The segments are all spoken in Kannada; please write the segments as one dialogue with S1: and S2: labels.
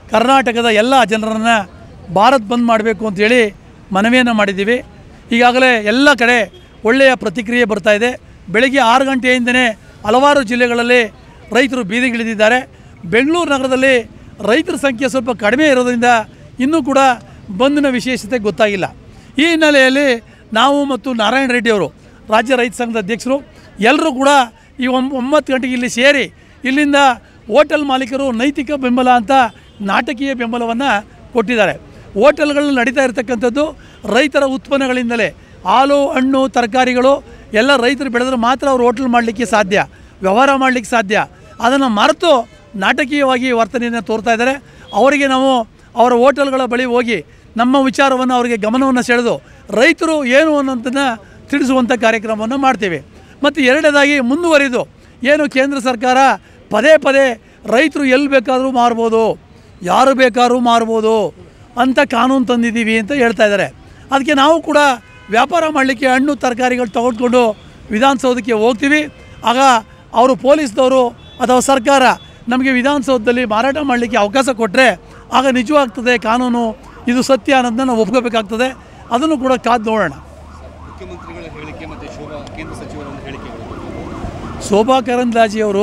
S1: ಕರ್ನಾಟಕದ ಎಲ್ಲ ಜನರನ್ನು ಭಾರತ್ ಬಂದ್ ಮಾಡಬೇಕು ಅಂತೇಳಿ ಮನವಿಯನ್ನು ಮಾಡಿದ್ದೀವಿ ಈಗಾಗಲೇ ಎಲ್ಲ ಕಡೆ ಒಳ್ಳೆಯ ಪ್ರತಿಕ್ರಿಯೆ ಬರ್ತಾ ಇದೆ ಬೆಳಗ್ಗೆ ಆರು ಗಂಟೆಯಿಂದನೇ ಹಲವಾರು ಜಿಲ್ಲೆಗಳಲ್ಲಿ ರೈತರು ಬೀದಿಗಿಳಿದಿದ್ದಾರೆ ಬೆಂಗಳೂರು ನಗರದಲ್ಲಿ ರೈತರ ಸಂಖ್ಯೆ ಸ್ವಲ್ಪ ಕಡಿಮೆ ಇರೋದ್ರಿಂದ ಇನ್ನೂ ಕೂಡ ಬಂದ್ನ ವಿಶೇಷತೆ ಗೊತ್ತಾಗಿಲ್ಲ ಈ ಹಿನ್ನೆಲೆಯಲ್ಲಿ ನಾವು ಮತ್ತು ನಾರಾಯಣ ರೆಡ್ಡಿ ಅವರು ರಾಜ್ಯ ರೈತ ಸಂಘದ ಅಧ್ಯಕ್ಷರು ಎಲ್ಲರೂ ಕೂಡ ಈ ಒಂಬ ಒಂಬತ್ತು ಗಂಟೆಗೆ ಇಲ್ಲಿ ಸೇರಿ ಇಲ್ಲಿಂದ ಹೋಟೆಲ್ ಮಾಲೀಕರು ನೈತಿಕ ಬೆಂಬಲ ಅಂತ ನಾಟಕೀಯ ಬೆಂಬಲವನ್ನು ಕೊಟ್ಟಿದ್ದಾರೆ ಹೋಟೆಲ್ಗಳಲ್ಲಿ ನಡೀತಾ ಇರತಕ್ಕಂಥದ್ದು ರೈತರ ಉತ್ಪನ್ನಗಳಿಂದಲೇ ಹಾಲು ಹಣ್ಣು ತರಕಾರಿಗಳು ಎಲ್ಲ ರೈತರು ಬೆಳೆದ್ರೆ ಮಾತ್ರ ಅವ್ರು ಹೋಟೆಲ್ ಮಾಡಲಿಕ್ಕೆ ಸಾಧ್ಯ ವ್ಯವಹಾರ ಮಾಡಲಿಕ್ಕೆ ಸಾಧ್ಯ ಅದನ್ನು ಮರೆತು ನಾಟಕೀಯವಾಗಿ ವರ್ತನೆಯನ್ನು ತೋರ್ತಾ ಇದ್ದಾರೆ ಅವರಿಗೆ ನಾವು ಅವರ ಹೋಟೆಲ್ಗಳ ಬಳಿ ಹೋಗಿ ನಮ್ಮ ವಿಚಾರವನ್ನು ಅವರಿಗೆ ಗಮನವನ್ನು ಸೆಳೆದು ರೈತರು ಏನು ಅನ್ನೋದನ್ನು ತಿಳಿಸುವಂಥ ಕಾರ್ಯಕ್ರಮವನ್ನು ಮಾಡ್ತೀವಿ ಮತ್ತು ಎರಡನೇದಾಗಿ ಮುಂದುವರಿದು ಏನು ಕೇಂದ್ರ ಸರ್ಕಾರ ಪದೇ ಪದೇ ರೈತರು ಎಲ್ಲಿ ಬೇಕಾದರೂ ಮಾರ್ಬೋದು ಯಾರು ಬೇಕಾದ್ರೂ ಮಾರ್ಬೋದು ಅಂತ ಕಾನೂನು ತಂದಿದ್ದೀವಿ ಅಂತ ಹೇಳ್ತಾ ಇದ್ದಾರೆ ಅದಕ್ಕೆ ನಾವು ಕೂಡ ವ್ಯಾಪಾರ ಮಾಡಲಿಕ್ಕೆ ಹಣ್ಣು ತರಕಾರಿಗಳು ತಗೊಂಡ್ಕೊಂಡು ವಿಧಾನಸೌಧಕ್ಕೆ ಹೋಗ್ತೀವಿ ಆಗ ಅವರು ಪೊಲೀಸ್ದವರು ಅಥವಾ ಸರ್ಕಾರ ನಮಗೆ ವಿಧಾನಸೌಧದಲ್ಲಿ ಮಾರಾಟ ಮಾಡಲಿಕ್ಕೆ ಅವಕಾಶ ಕೊಟ್ಟರೆ ಆಗ ನಿಜವಾಗ್ತದೆ ಕಾನೂನು ಇದು ಸತ್ಯ ಅನ್ನೋದನ್ನ ನಾವು ಒಪ್ಕೋಬೇಕಾಗ್ತದೆ ಅದನ್ನು ಕೂಡ ಕಾದು ನೋಡೋಣ
S2: ಮುಖ್ಯಮಂತ್ರಿಗಳ ಹೇಳಿಕೆ ಮತ್ತು ಶೋಭಾ ಕೇಂದ್ರ ಸಚಿವರ ಒಂದು ಹೇಳಿಕೆಗಳು
S1: ಶೋಭಾ ಕರಂದ್ಲಾಜೆಯವರು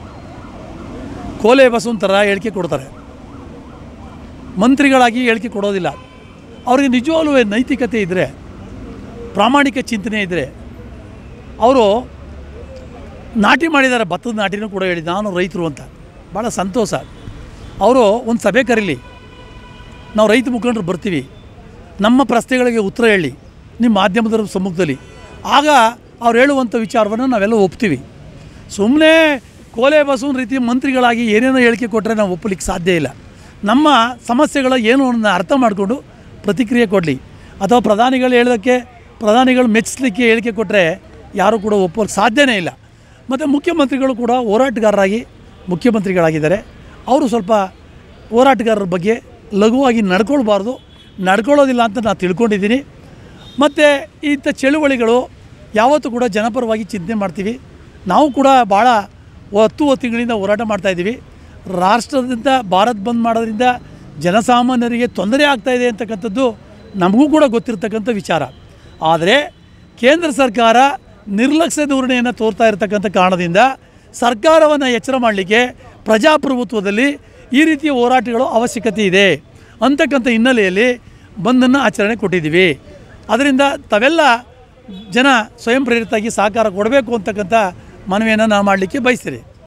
S1: ಕೋಲೆ ಬಸವನ್ ಥರ ಹೇಳಿಕೆ ಕೊಡ್ತಾರೆ ಮಂತ್ರಿಗಳಾಗಿ ಹೇಳಿಕೆ ಕೊಡೋದಿಲ್ಲ ಅವರಿಗೆ ನಿಜವಾಗ್ಲೂ ನೈತಿಕತೆ ಇದ್ದರೆ ಪ್ರಾಮಾಣಿಕ ಚಿಂತನೆ ಇದ್ದರೆ ಅವರು ನಾಟಿ ಮಾಡಿದ್ದಾರೆ ಭತ್ತದ ನಾಟಿನೂ ಕೂಡ ಹೇಳಿ ನಾನು ರೈತರು ಅಂತ ಭಾಳ ಸಂತೋಷ ಅವರು ಒಂದು ಸಭೆ ಕರೀಲಿ ನಾವು ರೈತ ಮುಖಂಡರು ಬರ್ತೀವಿ ನಮ್ಮ ಪ್ರಶ್ನೆಗಳಿಗೆ ಉತ್ತರ ಹೇಳಿ ನಿಮ್ಮ ಮಾಧ್ಯಮದ ಸಮ್ಮುಖದಲ್ಲಿ ಆಗ ಅವ್ರು ಹೇಳುವಂಥ ವಿಚಾರವನ್ನು ನಾವೆಲ್ಲ ಒಪ್ತೀವಿ ಸುಮ್ಮನೆ ಕೋಲೆ ಬಸವನ ರೀತಿ ಮಂತ್ರಿಗಳಾಗಿ ಏನೇನೋ ಹೇಳಿಕೆ ಕೊಟ್ಟರೆ ನಾವು ಒಪ್ಪಲಿಕ್ಕೆ ಸಾಧ್ಯ ಇಲ್ಲ ನಮ್ಮ ಸಮಸ್ಯೆಗಳ ಏನು ಅನ್ನೋದನ್ನ ಅರ್ಥ ಮಾಡಿಕೊಂಡು ಪ್ರತಿಕ್ರಿಯೆ ಕೊಡಲಿ ಅಥವಾ ಪ್ರಧಾನಿಗಳು ಹೇಳೋದಕ್ಕೆ ಪ್ರಧಾನಿಗಳು ಮೆಚ್ಚಿಸ್ಲಿಕ್ಕೆ ಹೇಳಿಕೆ ಕೊಟ್ಟರೆ ಯಾರೂ ಕೂಡ ಒಪ್ಪೋಕ್ಕೆ ಸಾಧ್ಯನೇ ಇಲ್ಲ ಮತ್ತು ಮುಖ್ಯಮಂತ್ರಿಗಳು ಕೂಡ ಹೋರಾಟಗಾರರಾಗಿ ಮುಖ್ಯಮಂತ್ರಿಗಳಾಗಿದ್ದಾರೆ ಅವರು ಸ್ವಲ್ಪ ಹೋರಾಟಗಾರರ ಬಗ್ಗೆ ಲಘುವಾಗಿ ನಡ್ಕೊಳ್ಬಾರ್ದು ನಡ್ಕೊಳ್ಳೋದಿಲ್ಲ ಅಂತ ನಾನು ತಿಳ್ಕೊಂಡಿದ್ದೀನಿ ಮತ್ತು ಇಂಥ ಚಳುವಳಿಗಳು ಯಾವತ್ತೂ ಕೂಡ ಜನಪರವಾಗಿ ಚಿಂತನೆ ಮಾಡ್ತೀವಿ ನಾವು ಕೂಡ ಭಾಳ ಹತ್ತು ತಿಂಗಳಿಂದ ಹೋರಾಟ ಮಾಡ್ತಾಯಿದ್ದೀವಿ ರಾಷ್ಟ್ರದಿಂದ ಭಾರತ್ ಬಂದ್ ಮಾಡೋದ್ರಿಂದ ಜನಸಾಮಾನ್ಯರಿಗೆ ತೊಂದರೆ ಆಗ್ತಾಯಿದೆ ಅಂತಕ್ಕಂಥದ್ದು ನಮಗೂ ಕೂಡ ಗೊತ್ತಿರ್ತಕ್ಕಂಥ ವಿಚಾರ ಆದರೆ ಕೇಂದ್ರ ಸರ್ಕಾರ ನಿರ್ಲಕ್ಷ್ಯ ಧೋರಣೆಯನ್ನು ತೋರ್ತಾ ಇರತಕ್ಕಂಥ ಕಾರಣದಿಂದ ಸರ್ಕಾರವನ್ನು ಎಚ್ಚರ ಮಾಡಲಿಕ್ಕೆ ಪ್ರಜಾಪ್ರಭುತ್ವದಲ್ಲಿ ಈ ರೀತಿಯ ಹೋರಾಟಗಳು ಅವಶ್ಯಕತೆ ಇದೆ ಅಂತಕ್ಕಂಥ ಹಿನ್ನೆಲೆಯಲ್ಲಿ ಬಂದನ್ನು ಆಚರಣೆ ಕೊಟ್ಟಿದ್ದೀವಿ ಅದರಿಂದ ತಾವೆಲ್ಲ ಜನ ಸ್ವಯಂ ಪ್ರೇರಿತಾಗಿ ಸಹಕಾರ ಕೊಡಬೇಕು ಅಂತಕ್ಕಂಥ ಮನವಿಯನ್ನು ನಾವು ಮಾಡಲಿಕ್ಕೆ ಬಯಸ್ತೀರಿ